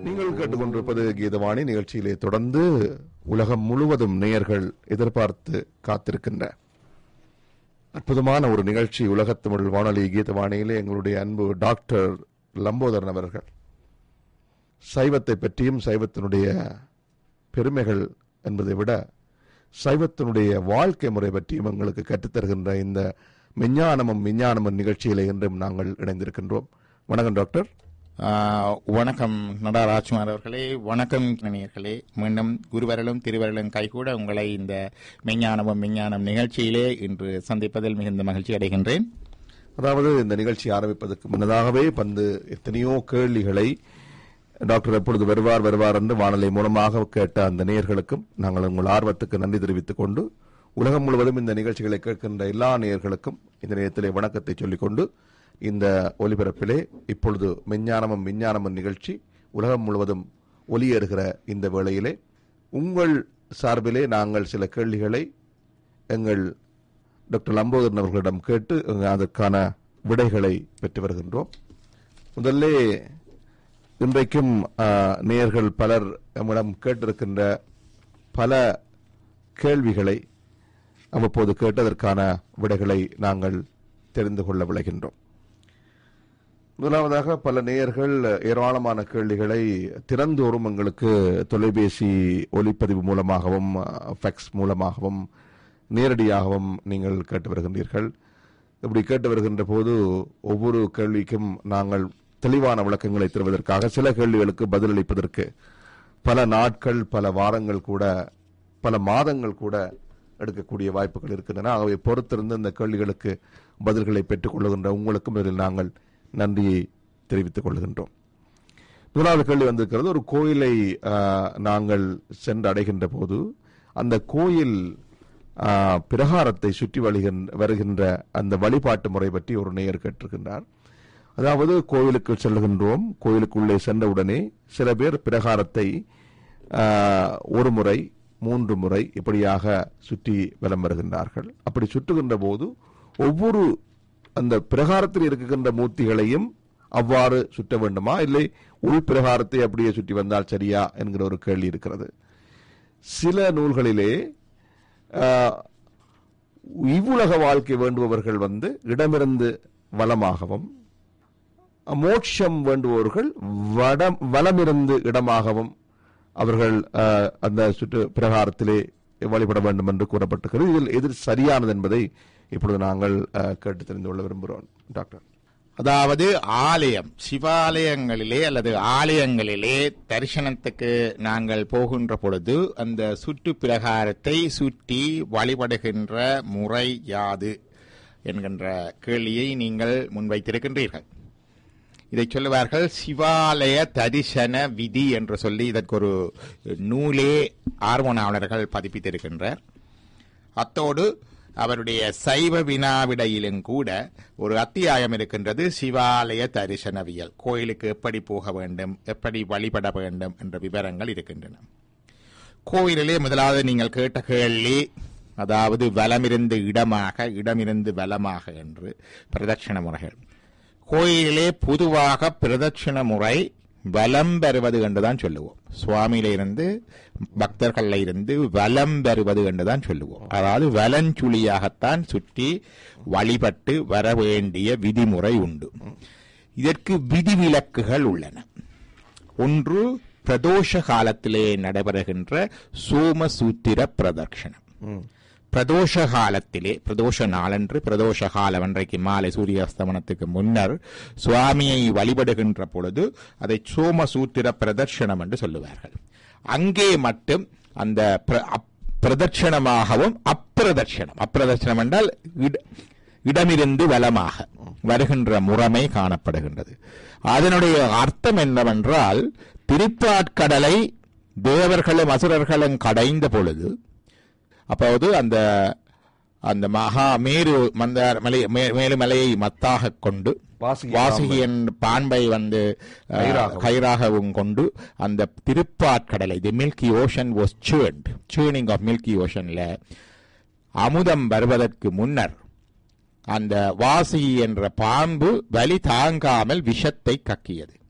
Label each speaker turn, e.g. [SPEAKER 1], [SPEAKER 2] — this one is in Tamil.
[SPEAKER 1] நீங்கள் கேட்டுக்கொண்டிருப்பது கீதவாணி நிகழ்ச்சியிலே தொடர்ந்து உலகம் முழுவதும் நேயர்கள் எதிர்பார்த்து காத்திருக்கின்ற அற்புதமான ஒரு நிகழ்ச்சி உலகத் தமிழ் வானொலி கீதவாணியிலே எங்களுடைய அன்பு டாக்டர் லம்போதரன் அவர்கள் சைவத்தை பற்றியும் சைவத்தினுடைய பெருமைகள் என்பதை விட சைவத்தினுடைய வாழ்க்கை முறை பற்றியும் எங்களுக்கு கற்றுத்தருகின்ற இந்த மெஞ்ஞானமும் விஞ்ஞானமும் நிகழ்ச்சியிலே இன்றும் நாங்கள் இணைந்திருக்கின்றோம் வணக்கம் டாக்டர்
[SPEAKER 2] ஆஹ் வணக்கம் நடராஜ்குமார் அவர்களே வணக்கம் நேயர்களே மீண்டும் குருவரலும் திருவரலும் கைகூட உங்களை இந்த மெஞ்ஞானமும் விஞ்ஞானம் நிகழ்ச்சியிலே இன்று சந்திப்பதில் மிகுந்த மகிழ்ச்சி அடைகின்றேன்
[SPEAKER 1] அதாவது இந்த நிகழ்ச்சி ஆரம்பிப்பதற்கு முன்னதாகவே பந்து எத்தனையோ கேள்விகளை டாக்டர் எப்பொழுது வருவார் வருவார் என்று வானொலி மூலமாக கேட்ட அந்த நேயர்களுக்கும் நாங்கள் உங்கள் ஆர்வத்துக்கு நன்றி தெரிவித்துக் கொண்டு உலகம் முழுவதும் இந்த நிகழ்ச்சிகளை கேட்கின்ற எல்லா நேயர்களுக்கும் இந்த நேரத்திலே வணக்கத்தை சொல்லிக்கொண்டு இந்த ஒலிபரப்பிலே இப்பொழுது மெஞ்ஞானமும் விஞ்ஞானமும் நிகழ்ச்சி உலகம் முழுவதும் ஒலியேறுகிற இந்த வேளையிலே உங்கள் சார்பிலே நாங்கள் சில கேள்விகளை எங்கள் டாக்டர் லம்போதரன் அவர்களிடம் கேட்டு அஹ், அதற்கான விடைகளை பெற்று வருகின்றோம் முதல்ல இன்றைக்கும் அஹ், நேயர்கள் பலர் நம்மிடம் கேட்டிருக்கின்ற பல கேள்விகளை அவ்வப்போது கேட்டதற்கான விடைகளை நாங்கள் தெரிந்து கொள்ள விளைகின்றோம் முதலாவதாக பல நேயர்கள் ஏராளமான கேள்விகளை திறந்தோறும் எங்களுக்கு தொலைபேசி ஒலிப்பதிவு மூலமாகவும் ஃபெக்ஸ் மூலமாகவும் நேரடியாகவும் நீங்கள் கேட்டு வருகின்றீர்கள் இப்படி கேட்டு வருகின்ற போது ஒவ்வொரு கேள்விக்கும் நாங்கள் தெளிவான விளக்கங்களை தருவதற்காக சில கேள்விகளுக்கு பதிலளிப்பதற்கு பல நாட்கள் பல வாரங்கள் கூட பல மாதங்கள் கூட எடுக்கக்கூடிய வாய்ப்புகள் இருக்கின்றன ஆகவே பொறுத்திருந்து இந்த கேள்விகளுக்கு பதில்களை பெற்றுக் கொள்ளுகின்ற உங்களுக்கும் இதில் நாங்கள் நன்றியை தெரிவித்துக் கொள்கின்றோம் முதலாவது கேள்வி வந்திருக்கிறது ஒரு கோயிலை ஆஹ், நாங்கள் சென்று அடைகின்ற போது அந்த கோயில் ஆஹ், பிரகாரத்தை சுற்றி வழிகின்ற வருகின்ற அந்த வழிபாட்டு முறை பற்றி ஒரு நேயர் கேட்டிருக்கின்றார் அதாவது கோயிலுக்கு செல்கின்றோம் கோயிலுக்குள்ளே சென்றவுடனே சில பேர் பிரகாரத்தை ஆஹ், ஒரு முறை மூன்று முறை இப்படியாக சுற்றி வலம் வருகின்றார்கள் அப்படி சுற்றுகின்ற போது ஒவ்வொரு அந்த பிரகாரத்தில் இருக்கின்ற மூர்த்திகளையும் அவ்வாறு சுற்ற வேண்டுமா இல்லை உள் பிரகாரத்தை அப்படியே சுற்றி வந்தால் சரியா என்கிற ஒரு கேள்வி இருக்கிறது சில நூல்களிலே ஆஹ், இவ்வுலக வாழ்க்கை வேண்டுபவர்கள் வந்து இடமிருந்து வலமாகவும் மோட்சம் வேண்டுபவர்கள் வடம் வலமிருந்து இடமாகவும் அவர்கள் அஹ், அந்த சுற்று பிரகாரத்திலே வழிபட வேண்டும் என்று கூறப்பட்டிருக்கிறது இதில் எது சரியானது என்பதை இப்பொழுது நாங்கள் அஹ், கேட்டு தெரிந்து கொள்ள விரும்புகிறோம் டாக்டர்
[SPEAKER 2] அதாவது ஆலயம் சிவாலயங்களிலே அல்லது ஆலயங்களிலே தரிசனத்துக்கு நாங்கள் போகின்ற பொழுது அந்த சுற்று பிரகாரத்தை சுற்றி வழிபடுகின்ற முறை யாது என்கின்ற கேள்வியை நீங்கள் முன்வைத்திருக்கின்றீர்கள் இதை சொல்லுவார்கள் சிவாலய தரிசன விதி என்று சொல்லி இதற்கு ஒரு நூலே ஆர்வனாளர்கள் பதிப்பித்திருக்கின்றார் அத்தோடு அவருடைய சைவ வினாவிடையிலும் கூட ஒரு அத்தியாயம் இருக்கின்றது சிவாலய தரிசனவியல் கோயிலுக்கு எப்படி போக வேண்டும் எப்படி வழிபட வேண்டும் என்ற விவரங்கள் இருக்கின்றன கோயிலிலே முதலாவது நீங்கள் கேட்ட கேள்வி அதாவது வலமிருந்து இடமாக இடமிருந்து வலமாக என்று பிரதட்சண முறைகள் கோயிலிலே பொதுவாக பிரதட்சிண முறை வலம் பெறுவது என்றுதான் சொல்லுவோம் சுவாமியில இருந்து பக்தர்கள்ல இருந்து வலம் பெறுவது என்றுதான் சொல்லுவோம் அதாவது வலஞ்சுழியாகத்தான் சுற்றி வழிபட்டு வர வேண்டிய விதிமுறை உண்டு இதற்கு விதிவிலக்குகள் உள்ளன ஒன்று பிரதோஷ காலத்திலே நடைபெறுகின்ற சோமசூத்திர பிரதட்சணம் பிரதோஷ காலத்திலே பிரதோஷ நாளன்று பிரதோஷ காலம் அன்றைக்கு மாலை சூரியாஸ்தமனத்துக்கு முன்னர் சுவாமியை வழிபடுகின்ற பொழுது அதை சோமசூத்திர பிரதர்ஷனம் என்று சொல்லுவார்கள் அங்கே மட்டும் அந்த பிர- அப்- பிரதட்சணமாகவும் அப்பிரதட்சணம் அப்பிரதட்சணம் என்றால் இட- இடமிருந்து வலமாக வருகின்ற முறைமை காணப்படுகின்றது அதனுடைய அர்த்தம் என்னவென்றால் திருப்பாற்கடலை தேவர்களும் அசுரர்களும் கடைந்த பொழுது அப்போது அந்த அந்த மகா மேரு மந்தார் மலை மே- மேலுமலையை மத்தாக கொண்டு
[SPEAKER 1] வாசுகி
[SPEAKER 2] வாசுகியன் பாம்பை வந்து அஹ்,
[SPEAKER 1] கயிறாகவும்.
[SPEAKER 2] கயிறாகவும் கொண்டு அந்த திருப்பாற்கடலை the milky ocean was churned churning of milky ஓஷன்ல அமுதம் வருவதற்கு முன்னர் அந்த வாசுகி என்ற பாம்பு வலி தாங்காமல் விஷத்தை கக்கியது